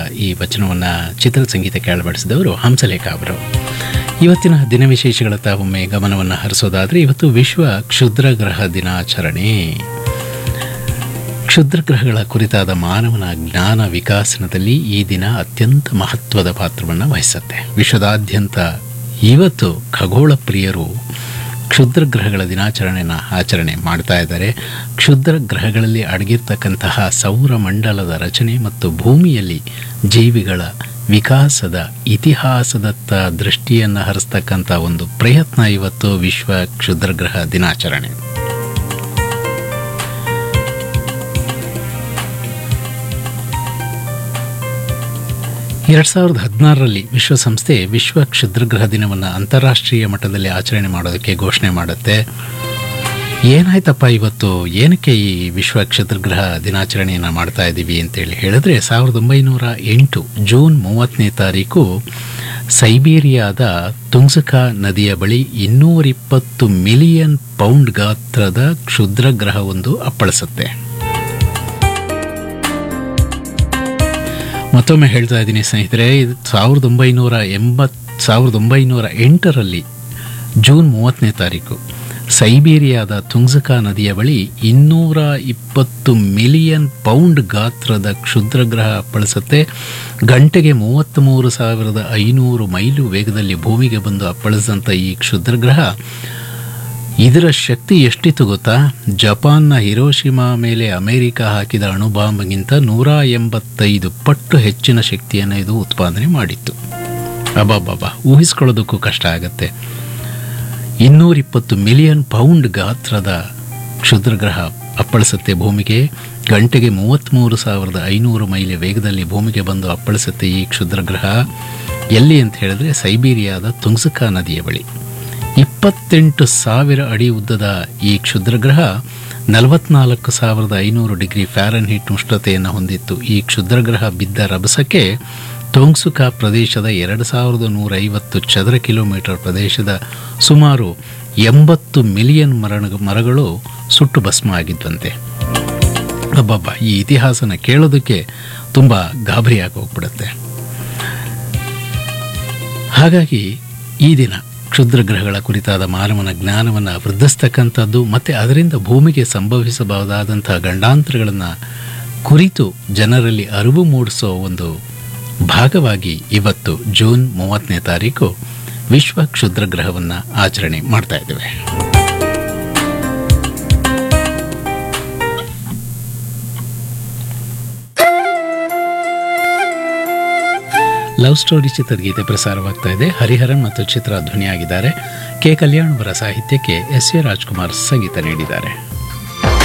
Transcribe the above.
ಈ ವಚನವನ್ನು ಚಿತ್ರಸಂಗೀತಕ್ಕೆ ಅಳವಡಿಸಿದವರು ಹಂಸಲೇಖ ಅವರು ಇವತ್ತಿನ ದಿನ ವಿಶೇಷಗಳತ್ತ ಒಮ್ಮೆ ಗಮನವನ್ನು ಹರಿಸೋದಾದರೆ ಇವತ್ತು ವಿಶ್ವ ಕ್ಷುದ್ರಗ್ರಹ ದಿನಾಚರಣೆ ಕ್ಷುದ್ರಗ್ರಹಗಳ ಕುರಿತಾದ ಮಾನವನ ಜ್ಞಾನ ವಿಕಾಸನದಲ್ಲಿ ಈ ದಿನ ಅತ್ಯಂತ ಮಹತ್ವದ ಪಾತ್ರವನ್ನು ವಹಿಸುತ್ತೆ ವಿಶ್ವದಾದ್ಯಂತ ಇವತ್ತು ಖಗೋಳ ಪ್ರಿಯರು ಕ್ಷುದ್ರ ಗ್ರಹಗಳ ದಿನಾಚರಣೆನ ಆಚರಣೆ ಮಾಡ್ತಾ ಇದ್ದಾರೆ ಕ್ಷುದ್ರ ಗ್ರಹಗಳಲ್ಲಿ ಅಡಗಿರ್ತಕ್ಕಂತಹ ಸೌರಮಂಡಲದ ರಚನೆ ಮತ್ತು ಭೂಮಿಯಲ್ಲಿ ಜೀವಿಗಳ ವಿಕಾಸದ ಇತಿಹಾಸದತ್ತ ದೃಷ್ಟಿಯನ್ನು ಹರಿಸ್ತಕ್ಕಂಥ ಒಂದು ಪ್ರಯತ್ನ ಇವತ್ತು ವಿಶ್ವ ಕ್ಷುದ್ರಗ್ರಹ ದಿನಾಚರಣೆ ಎರಡು ಸಾವಿರದ ಹದಿನಾರರಲ್ಲಿ ವಿಶ್ವಸಂಸ್ಥೆ ವಿಶ್ವ ಕ್ಷುದ್ರಗ್ರಹ ದಿನವನ್ನು ಅಂತಾರಾಷ್ಟ್ರೀಯ ಮಟ್ಟದಲ್ಲಿ ಆಚರಣೆ ಮಾಡೋದಕ್ಕೆ ಘೋಷಣೆ ಮಾಡುತ್ತೆ ಏನಾಯ್ತಪ್ಪ ಇವತ್ತು ಏನಕ್ಕೆ ಈ ವಿಶ್ವ ಕ್ಷುದ್ರಗ್ರಹ ದಿನಾಚರಣೆಯನ್ನು ಮಾಡ್ತಾ ಇದ್ದೀವಿ ಅಂತೇಳಿ ಹೇಳಿದ್ರೆ ಸಾವಿರದ ಒಂಬೈನೂರ ಎಂಟು ಜೂನ್ ಮೂವತ್ತನೇ ತಾರೀಕು ಸೈಬೀರಿಯಾದ ತುಂಗ್ಸಕಾ ನದಿಯ ಬಳಿ ಇನ್ನೂರಿಪ್ಪತ್ತು ಮಿಲಿಯನ್ ಪೌಂಡ್ ಗಾತ್ರದ ಕ್ಷುದ್ರಗ್ರಹವೊಂದು ಅಪ್ಪಳಿಸುತ್ತೆ ಮತ್ತೊಮ್ಮೆ ಹೇಳ್ತಾ ಇದ್ದೀನಿ ಸ್ನೇಹಿತರೆ ಇದು ಸಾವಿರದ ಒಂಬೈನೂರ ಎಂಬತ್ ಸಾವಿರದ ಒಂಬೈನೂರ ಎಂಟರಲ್ಲಿ ಜೂನ್ ಮೂವತ್ತನೇ ತಾರೀಕು ಸೈಬೀರಿಯಾದ ತುಂಗ್ಸಕಾ ನದಿಯ ಬಳಿ ಇನ್ನೂರ ಇಪ್ಪತ್ತು ಮಿಲಿಯನ್ ಪೌಂಡ್ ಗಾತ್ರದ ಕ್ಷುದ್ರಗ್ರಹ ಅಪ್ಪಳಿಸುತ್ತೆ ಗಂಟೆಗೆ ಮೂವತ್ತ್ಮೂರು ಸಾವಿರದ ಐನೂರು ಮೈಲು ವೇಗದಲ್ಲಿ ಭೂಮಿಗೆ ಬಂದು ಅಪ್ಪಳಿಸಿದಂಥ ಈ ಕ್ಷುದ್ರಗ್ರಹ ಇದರ ಶಕ್ತಿ ಎಷ್ಟಿತ್ತು ಗೊತ್ತಾ ಜಪಾನ್ನ ಹಿರೋಶಿಮಾ ಮೇಲೆ ಅಮೆರಿಕ ಹಾಕಿದ ಅಣುಬಾಂಬ್ಗಿಂತ ನೂರ ಎಂಬತ್ತೈದು ಪಟ್ಟು ಹೆಚ್ಚಿನ ಶಕ್ತಿಯನ್ನು ಇದು ಉತ್ಪಾದನೆ ಮಾಡಿತ್ತು ಅಬ್ಬಾಬಾಬಾ ಊಹಿಸ್ಕೊಳ್ಳೋದಕ್ಕೂ ಕಷ್ಟ ಆಗತ್ತೆ ಇನ್ನೂರಿಪ್ಪತ್ತು ಮಿಲಿಯನ್ ಪೌಂಡ್ ಗಾತ್ರದ ಕ್ಷುದ್ರಗ್ರಹ ಅಪ್ಪಳಿಸುತ್ತೆ ಭೂಮಿಗೆ ಗಂಟೆಗೆ ಮೂವತ್ತ್ಮೂರು ಸಾವಿರದ ಐನೂರು ಮೈಲಿ ವೇಗದಲ್ಲಿ ಭೂಮಿಗೆ ಬಂದು ಅಪ್ಪಳಿಸುತ್ತೆ ಈ ಕ್ಷುದ್ರಗ್ರಹ ಎಲ್ಲಿ ಅಂತ ಹೇಳಿದ್ರೆ ಸೈಬೀರಿಯಾದ ತುಂಗ್ಸಕಾ ನದಿಯ ಬಳಿ ಇಪ್ಪತ್ತೆಂಟು ಸಾವಿರ ಅಡಿ ಉದ್ದದ ಈ ಕ್ಷುದ್ರಗ್ರಹ ನಲವತ್ನಾಲ್ಕು ಸಾವಿರದ ಐನೂರು ಡಿಗ್ರಿ ಫ್ಯಾರನ್ಹೀಟ್ ಉಷ್ಣತೆಯನ್ನು ಹೊಂದಿತ್ತು ಈ ಕ್ಷುದ್ರಗ್ರಹ ಬಿದ್ದ ರಭಸಕ್ಕೆ ತೊಂಗ್ಸುಕಾ ಪ್ರದೇಶದ ಎರಡು ಸಾವಿರದ ನೂರ ಐವತ್ತು ಚದರ ಕಿಲೋಮೀಟರ್ ಪ್ರದೇಶದ ಸುಮಾರು ಎಂಬತ್ತು ಮಿಲಿಯನ್ ಮರ ಮರಗಳು ಸುಟ್ಟು ಭಸ್ಮ ಆಗಿದ್ವಂತೆ ಅಬ್ಬಬ್ಬ ಈ ಇತಿಹಾಸನ ಕೇಳೋದಕ್ಕೆ ತುಂಬ ಗಾಬರಿಯಾಗಿ ಹೋಗ್ಬಿಡುತ್ತೆ ಹಾಗಾಗಿ ಈ ದಿನ ಕ್ಷುದ್ರಗ್ರಹಗಳ ಕುರಿತಾದ ಮಾನವನ ಜ್ಞಾನವನ್ನು ವೃದ್ಧಿಸ್ತಕ್ಕಂಥದ್ದು ಮತ್ತು ಅದರಿಂದ ಭೂಮಿಗೆ ಸಂಭವಿಸಬಹುದಾದಂತಹ ಗಂಡಾಂತರಗಳನ್ನು ಕುರಿತು ಜನರಲ್ಲಿ ಅರಿವು ಮೂಡಿಸೋ ಒಂದು ಭಾಗವಾಗಿ ಇವತ್ತು ಜೂನ್ ಮೂವತ್ತನೇ ತಾರೀಕು ವಿಶ್ವ ಕ್ಷುದ್ರಗ್ರಹವನ್ನು ಆಚರಣೆ ಮಾಡ್ತಾ ಇದ್ದೇವೆ ಲವ್ ಸ್ಟೋರಿ ಚಿತ್ರಗೀತೆ ಪ್ರಸಾರವಾಗ್ತಾ ಇದೆ ಹರಿಹರನ್ ಮತ್ತು ಚಿತ್ರ ಧ್ವನಿಯಾಗಿದ್ದಾರೆ ಕೆ ಕಲ್ಯಾಣ್ ಅವರ ಸಾಹಿತ್ಯಕ್ಕೆ ಎಸ್ ಎ ರಾಜ್ಕುಮಾರ್ ಸಂಗೀತ ನೀಡಿದ್ದಾರೆ